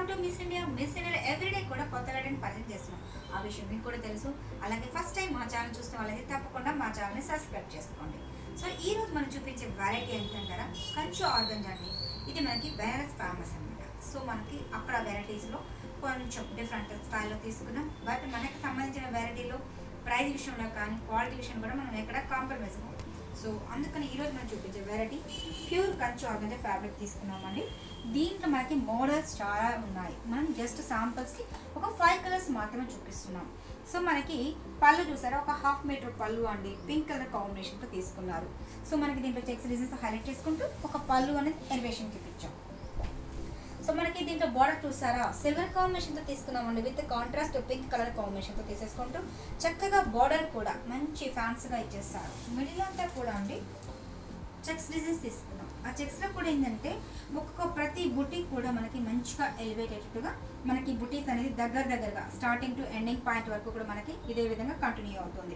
to Miss India Miss India everyday కూడా కొత్త వెంటనే పరిచయం చేస్తున్నాం ఆ విషయం మీకు కూడా తెలుసు అలాగే ఫస్ట్ టైం మా ఛానల్ చూస్తున్న వాళ్ళైతే తప్పకుండా మా ఛానల్ని సబ్స్క్రైబ్ చేసుకోండి సో ఈ రోజు మనం చూపించే వెరైటీ ఏంటంటారా కంచు ఆర్గంజ్ అండి ఇది మనకి బెనారస్ ఫేమస్ అనమాట సో మనకి అక్కడ వెరైటీస్లో కొంచెం డిఫరెంట్ స్టైల్లో తీసుకున్నాం బట్ మనకి సంబంధించిన వెరైటీలో ప్రైస్ విషయంలో కానీ క్వాలిటీ విషయంలో కూడా మనం ఎక్కడ కాంప్రమైజ్ అవ్వం సో అందుకని ఈరోజు మనం చూపించే వెరైటీ ప్యూర్ కంచు ఆర్గంజా ఫ్యాబ్రిక్ తీసుకున్నామండి దీంట్లో మనకి మోడల్స్ చాలా ఉన్నాయి మనం జస్ట్ శాంపుల్స్కి ఒక ఫైవ్ కలర్స్ మాత్రమే చూపిస్తున్నాం సో మనకి పళ్ళు చూసారా ఒక హాఫ్ మీటర్ పళ్ళు అండి పింక్ కలర్ కాంబినేషన్తో తీసుకున్నారు సో మనకి దీంట్లో చెక్స్ రీజన్స్ హైలైట్ చేసుకుంటూ ఒక పళ్ళు అనేది ఎలివేషన్ చూపించాం సో మనకి దీంట్లో బార్డర్ చూసారా సిల్వర్ కాంబినేషన్తో తీసుకున్నామండి విత్ కాంట్రాస్ట్ పింక్ కలర్ కాంబినేషన్తో తీసేసుకుంటూ చక్కగా బార్డర్ కూడా మంచి ఫ్యాన్స్గా ఇచ్చేస్తారు మిడిల్ అంతా కూడా అండి చెక్స్ డిజైన్స్ తీసుకున్నాం ఆ చెక్స్లో కూడా ఏంటంటే ఒక్కొక్క ప్రతి బుటీక్ కూడా మనకి మంచిగా ఎలివేట్ అయ్యేటట్టుగా మనకి బుటీస్ అనేది దగ్గర దగ్గరగా స్టార్టింగ్ టు ఎండింగ్ పాయింట్ వరకు కూడా మనకి ఇదే విధంగా కంటిన్యూ అవుతుంది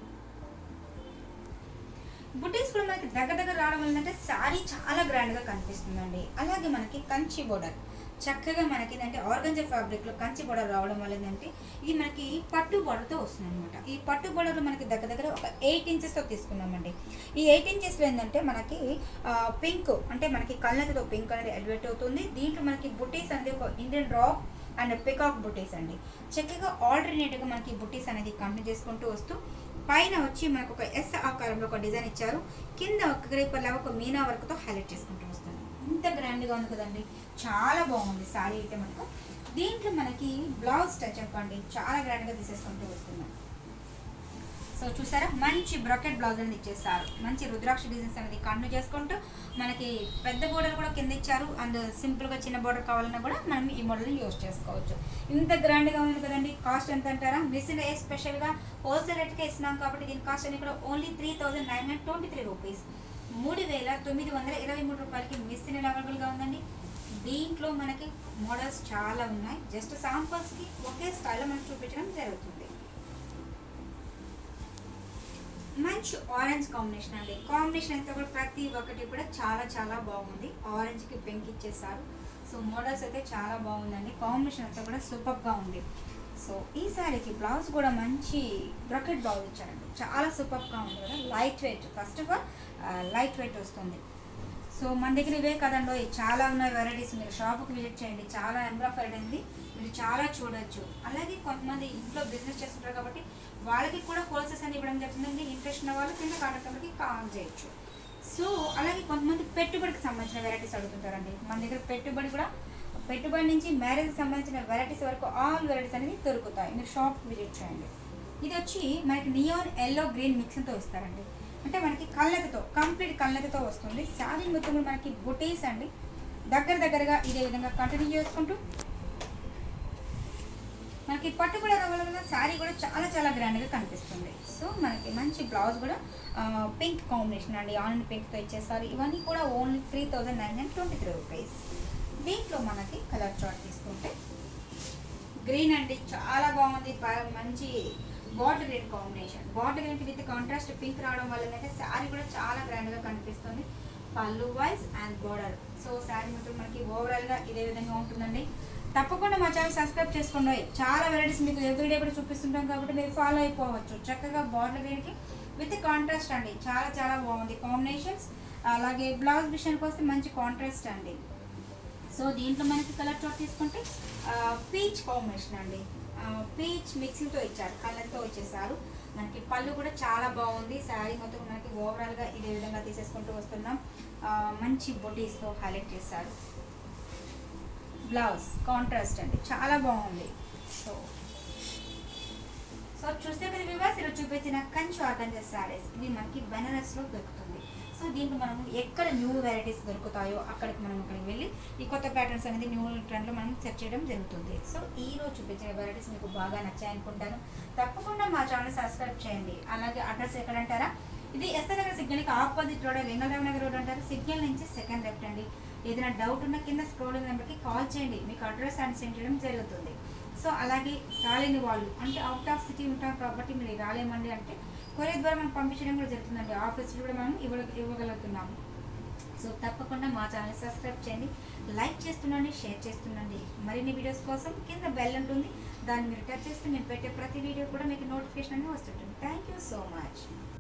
బుటీస్ కూడా మనకి దగ్గర దగ్గర రావడం వల్ల అంటే శారీ చాలా గ్రాండ్గా కనిపిస్తుందండి అలాగే మనకి కంచి బోర్డర్ చక్కగా మనకి ఏంటంటే ఆర్గంజా ఫ్యాబ్రిక్లో కంచి బోర్డర్ రావడం వల్ల ఏంటంటే ఇది మనకి పట్టు బోర్డర్తో వస్తుంది అనమాట ఈ పట్టు బోర్డర్ మనకి దగ్గర దగ్గర ఒక ఎయిట్ ఇంచెస్తో తీసుకున్నామండి ఈ ఎయిట్ ఇంచెస్లో ఏంటంటే మనకి పింక్ అంటే మనకి కళ్ళతో పింక్ అనేది ఎలివేట్ అవుతుంది దీంట్లో మనకి బుటీస్ అనేది ఒక ఇండియన్ డ్రాప్ అండ్ పికాక్ బుటీస్ అండి చక్కగా ఆల్టర్నేట్గా మనకి బుటీస్ అనేది కంటిన్యూ చేసుకుంటూ వస్తూ పైన వచ్చి మనకు ఒక ఎస్ ఆకారంలో ఒక డిజైన్ ఇచ్చారు కింద ఒక గ్రేపర్లా ఒక మీనా వర్క్తో హైలైట్ చేసుకుంటూ వస్తుంది ఇంత గ్రాండ్గా ఉంది కదండి చాలా బాగుంది శారీ అయితే మనకు దీంట్లో మనకి బ్లౌజ్ టచ్ అప్ అండి చాలా గ్రాండ్గా తీసేసుకుంటూ వస్తున్నాం సో చూసారా మంచి బ్రాకెట్ బ్లౌజ్ అనేది ఇచ్చేసారు మంచి రుద్రాక్ష డిజైన్స్ అనేది కంటిన్యూ చేసుకుంటూ మనకి పెద్ద బోర్డర్ కూడా కింద ఇచ్చారు అండ్ సింపుల్గా చిన్న బోర్డర్ కావాలన్నా కూడా మనం ఈ మోడల్ని యూస్ చేసుకోవచ్చు ఇంత గ్రాండ్గా ఉంది కదండి కాస్ట్ ఎంత అంటారా మిషన్ ఏ స్పెషల్గా హోల్సేల్ రేట్కే ఇస్తున్నాం కాబట్టి దీని కాస్ట్ అనేది కూడా only three thousand nine hundred twenty three rupees మూడు వేల తొమ్మిది వందల ఇరవై మూడు రూపాయలకి మిషన్ అవైలబుల్గా ఉందండి దీంట్లో మనకి మోడల్స్ చాలా ఉన్నాయి జస్ట్ శాంపుల్స్కి ఒకే స్టైల్లో మనకు చూపించడం జరుగుతుంది మంచి ఆరెంజ్ కాంబినేషన్ అండి కాంబినేషన్ అయితే కూడా ప్రతి ఒక్కటి కూడా చాలా చాలా బాగుంది ఆరెంజ్కి పింక్ ఇచ్చేసారు సో మోడల్స్ అయితే చాలా బాగుందండి కాంబినేషన్ అయితే కూడా సూపర్గా ఉంది సో ఈ శారీకి బ్లౌజ్ కూడా మంచి బ్రకెట్ బ్లౌజ్ ఇచ్చారండి చాలా సూపర్గా ఉంది కదా light weight first of all light weight వస్తుంది సో మన దగ్గర ఇవే కదండో చాలా ఉన్నాయి వెరైటీస్ మీరు షాప్కి విజిట్ చేయండి చాలా నెంబర్ ఆఫ్ వెరైటీ మీరు చాలా చూడొచ్చు అలాగే కొంతమంది ఇంట్లో బిజినెస్ చేస్తుంటారు కాబట్టి వాళ్ళకి కూడా హోల్సేల్స్ అని ఇవ్వడం జరుగుతుందండి ఇంట్రెస్ట్ ఉన్న వాళ్ళు కింద కాంటాక్ట్కి కాల్ చేయొచ్చు సో అలాగే కొంతమంది పెట్టుబడికి సంబంధించిన వెరైటీస్ అడుగుతుంటారండి మన దగ్గర పెట్టుబడి కూడా పెట్టుబడి నుంచి మ్యారేజ్కి సంబంధించిన వెరైటీస్ వరకు ఆల్ వెరైటీస్ అనేది దొరుకుతాయి మీరు షాప్కి విజిట్ చేయండి ఇది వచ్చి మనకి నియాన్ ఎల్లో గ్రీన్ మిక్సింగ్తో ఇస్తారండి అంటే మనకి కళ్ళతో కంప్లీట్ కళ్ళతో వస్తుంది శారీ మొత్తం కూడా మనకి బుటీస్ అండి దగ్గర దగ్గరగా ఇదే విధంగా కంటిన్యూ చేసుకుంటూ మనకి పట్టు కూడా రావడం వల్ల శారీ కూడా చాలా చాలా గ్రాండ్గా కనిపిస్తుంది సో మనకి మంచి బ్లౌజ్ కూడా పింక్ కాంబినేషన్ అండి ఆనంద్ పింక్తో ఇచ్చేసారు ఇవన్నీ కూడా only three thousand nine hundred twenty three rupees దీంట్లో మనకి కలర్ చార్ట్ తీసుకుంటే గ్రీన్ అండి చాలా బాగుంది బాగా మంచి bottle green combination bottle green with contrast pink రావడం వల్ల ఏంటంటే శారీ కూడా చాలా గ్రాండ్గా కనిపిస్తుంది పళ్ళు wise and border so sari మొత్తం మనకి ఓవరాల్గా ఇదే విధంగా ఉంటుందండి తప్పకుండా మా ఛానల్ సబ్స్క్రైబ్ చేసుకోండి చాలా వెరైటీస్ మీకు ఎవ్రీడే కూడా చూపిస్తుంటాం కాబట్టి మీరు ఫాలో అయిపోవచ్చు చక్కగా బార్డర్ గ్రీన్కి విత్ కాంట్రాస్ట్ అండి చాలా చాలా బాగుంది కాంబినేషన్స్ అలాగే బ్లౌజ్ విషయానికి వస్తే మంచి కాంట్రాస్ట్ అండి సో దీంట్లో మనకి కలర్ చాట్ తీసుకుంటే పీచ్ కాంబినేషన్ అండి పీచ్ మిక్సింగ్తో ఇచ్చారు కలర్తో వచ్చేసారు మనకి పళ్ళు కూడా చాలా బాగుంది శారీ మొత్తం మనకి ఓవరాల్గా ఇదే విధంగా తీసేసుకుంటూ వస్తున్నాం ఆ, మంచి బొటీస్తో హైలైట్ చేశారు బ్లౌజ్ కాంట్రాస్ట్ అండి చాలా బాగుంది సో సో చూస్తే కదా వివాస్ ఇలా చూపించిన కంచు ఆర్గంజా శారీస్ ఇది మనకి బెనారస్లో దొరుకుతుంది సో దీంట్లో మనం ఎక్కడ న్యూ వెరైటీస్ దొరుకుతాయో అక్కడికి మనం అక్కడికి వెళ్ళి ఈ కొత్త ప్యాటర్న్స్ అనేది న్యూ ట్రెండ్లో మనం సెర్చ్ చేయడం జరుగుతుంది సో ఈ రోజు చూపించిన వెరైటీస్ మీకు బాగా నచ్చాయి అనుకుంటాను తప్పకుండా మా ఛానల్ సబ్స్క్రైబ్ చేయండి అలాగే అడ్రస్ ఎక్కడంటారా ఇది ఎస్ఆర్ నగర్ సిగ్నల్కి opposite road Vengalrao Nagar road అంటారు సిగ్నల్ నుంచి సెకండ్ లెఫ్ట్ అండి ఏదైనా డౌట్ ఉన్న కింద స్క్రోలింగ్ నెంబర్కి కాల్ చేయండి మీకు అడ్రస్ అండ్ సెండ్ చేయడం జరుగుతుంది సో అలాగే రాలేని వాళ్ళు అంటే అవుట్ ఆఫ్ సిటీ ఉంటాం కాబట్టి మీరు రాలేమండి అంటే కొరియర్ ద్వారా మనం పంపించడం కూడా జరుగుతుందండి ఆఫీస్లో కూడా మనం ఇవ్వ ఇవ్వగలుగుతున్నాము సో తప్పకుండా మా ఛానల్ సబ్స్క్రైబ్ చేయండి లైక్ చేస్తుండండి షేర్ చేస్తుండండి మరిన్ని వీడియోస్ కోసం కింద బెల్ ఉంటుంది దాన్ని మీరు టచ్ చేస్తే మేము పెట్టే ప్రతి వీడియో కూడా మీకు నోటిఫికేషన్ అనేది వస్తుంటుంది థ్యాంక్ యూ సో మచ్